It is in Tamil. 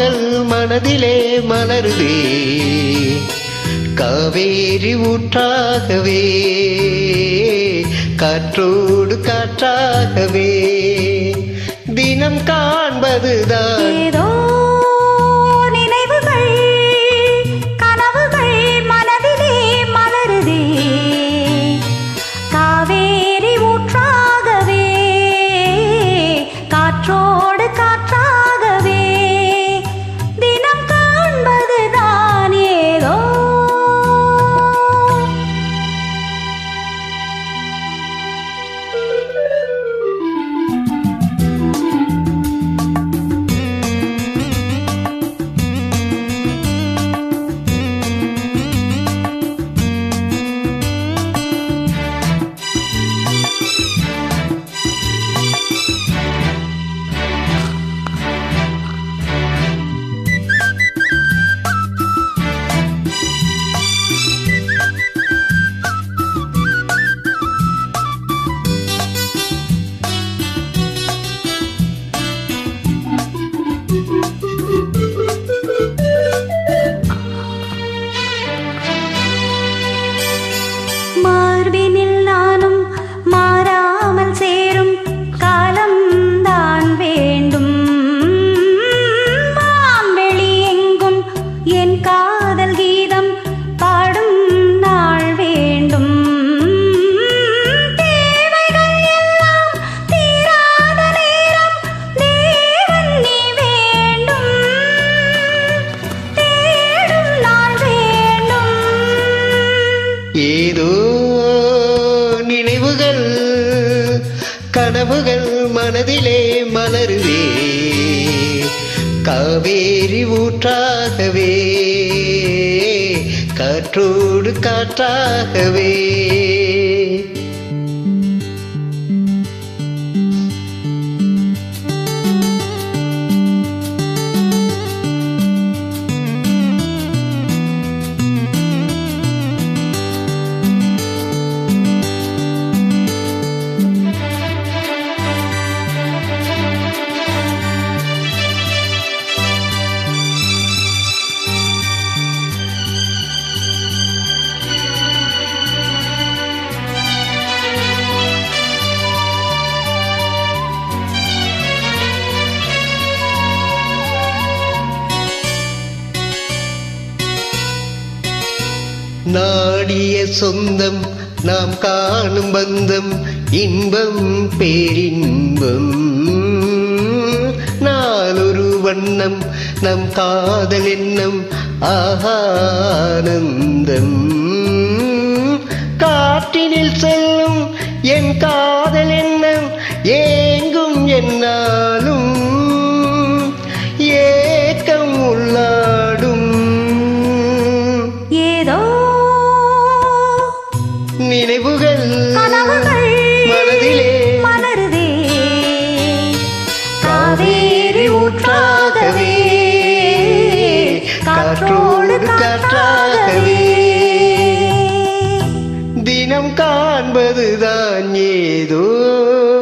கனவுகள் மனதிலே மலருதே காவேரி ஊற்றாகவே காற்றோடு காற்றாகவே தினம் காண்பதுதான் ஏதோ நினைவுகள் கனவுகள் மனதிலே மலருதே காவேரி ஊற்றாகவே காற்றோடு காற்றாகவே தினம் காண்பதுதான் ஏதோ மார்பினில் நானும் மாறாமல் சேரும் காலம் தான் வேண்டும் வான்வெளி எங்கும் என் காதல் கீதம் பாடும் நாள் வேண்டும் தேவைகள் எல்லாம் தீராத நேரம் தேவன் நீ வேண்டும் தேடும் நாள் வேண்டும் ஏதோ நினைவுகள் கனவுகள் மனதிலே மலருதே காவேரி ஊற்றாகவே காற்றோடு காற்றாகவே நாடிய சொந்தம் நாம் காணும் பந்தம் இன்பம் பேரின்பம் நாளொரு வண்ணம் நம் காதல் எண்ணம் ஆனந்தம் காற்றினில் செல்லும் என் காதல் எண்ணம் ஏங்கும் என்னாலும் ஏக்கம் உள்ளாடும் ஏதோ நினைவுகள் கனவுகள் மனதிலே மலருதே காவேரி ஊற்றாகவே காற்றோடு காற்றாகவே தினம் காண்பதுதான் ஏதோ